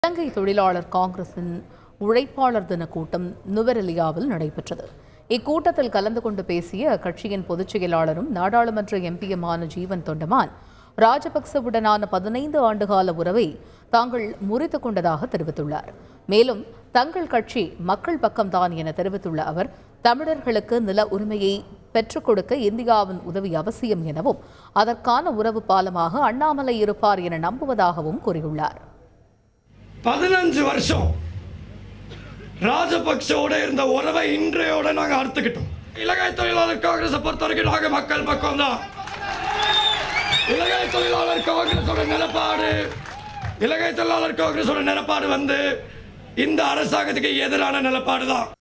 இலங்கை தொழிலாளர் காங்கிரசின் உழைப்பாளர் தின கூட்டம் நுவரெலியாவில் நடைபெற்றது இக்கூட்டத்தில் கலந்து கொண்டு பேசிய அக்கட்சியின் பொதுச் செயலாளரும் நாடாளுமன்ற எம்பியுமான ஜீவன் தொண்டமான் ராஜபக்சவுடனான பதினைந்து ஆண்டுகால உறவை தாங்கள் முறித்துக் கொண்டதாக தெரிவித்துள்ளார் மேலும் தங்கள் கட்சி மக்கள் பக்கம்தான் என தெரிவித்துள்ள அவர் தமிழர்களுக்கு நில உரிமையை பெற்றுக் கொடுக்க இந்தியாவின் உதவி அவசியம் எனவும் அதற்கான உறவு பாலமாக அண்ணாமலை இருப்பார் என நம்புவதாகவும் கூறியுள்ளார் பதினஞ்சு வருஷம் ராஜபக்சோட இருந்த உறவை இன்றையோட நாங்க அறுத்துக்கிட்டோம் இலங்கை தொழிலாளர் காங்கிரஸை பொறுத்த வரைக்கும் நாங்க மக்கள் பக்கம் தான் இலங்கை தொழிலாளர் காங்கிரஸோட நிலப்பாடு இலங்கை தொழிலாளர் காங்கிரஸோட நிலப்பாடு வந்து இந்த அரசாங்கத்துக்கு எதிரான நிலப்பாடு தான்